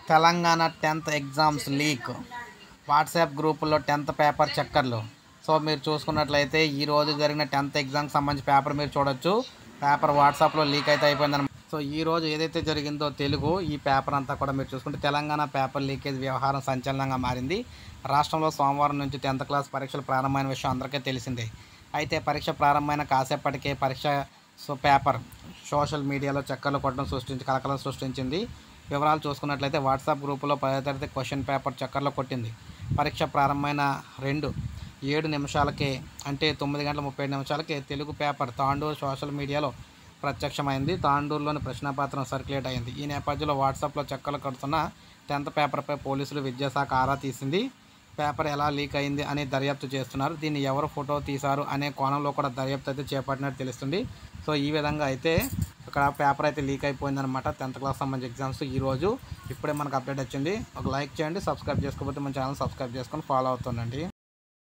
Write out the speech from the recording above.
Telangana tenth exams leak WhatsApp గ్రూపుల్లో tenth paper చక్కర్లు so మీరు చూసుకున్నట్లయితే ఈ రోజు జరిగిన టెన్త్ ఎగ్జామ్కి సంబంధించి పేపర్ మీరు చూడొచ్చు పేపర్ వాట్సాప్లో లీక్ అయితే అయిపోయిందన్నమాట సో ఈ రోజు ఏదైతే జరిగిందో తెలుగు ఈ పేపర్ అంతా కూడా మీరు చూసుకుంటే తెలంగాణ పేపర్ లీకేజ్ వ్యవహారం సంచలనంగా మారింది రాష్ట్రంలో సోమవారం నుంచి టెన్త్ క్లాస్ పరీక్షలు ప్రారంభమైన విషయం అందరికీ తెలిసిందే అయితే పరీక్ష ప్రారంభమైన కాసేపటికే పరీక్ష సో పేపర్ సోషల్ మీడియాలో చక్కర్లు కొట్టడం సృష్టించి కలకలం సృష్టించింది వివరాలు చూసుకున్నట్లయితే వాట్సాప్ గ్రూపులో పదో తరగతి క్వశ్చన్ పేపర్ చక్కర్లో కొట్టింది పరీక్ష ప్రారంభమైన రెండు ఏడు నిమిషాలకే అంటే తొమ్మిది గంటల ముప్పై నిమిషాలకే Telugu paper Tandur social media ప్రత్యక్షమైంది తాండూరులోని ప్రశ్నపత్రం సర్క్యులేట్ అయింది ఈ నేపథ్యంలో వాట్సాప్లో చక్కలు కడుతున్న టెన్త్ పేపర్పై పోలీసులు విద్యాశాఖ ఆరా తీసింది పేపర్ ఎలా లీక్ అయింది అని దర్యాప్తు చేస్తున్నారు దీన్ని ఎవరు ఫోటో తీశారు అనే కోణంలో కూడా దర్యాప్తు అయితే చేపట్టినట్టు తెలుస్తుంది సో ఈ విధంగా అయితే ఇక్కడ పేపర్ అయితే లీక్ అయిపోయిందనమాట టెన్త్ క్లాస్ సంబంధించి ఎగ్జామ్స్ ఈ రోజు ఇప్పుడే మనకు అప్డేట్ వచ్చింది ఒక లైక్ చేయండి సబ్స్క్రైబ్ చేసుకోకపోతే మన ఛానల్ సబ్స్క్రైబ్ చేసుకొని ఫాలో అవుతుండండి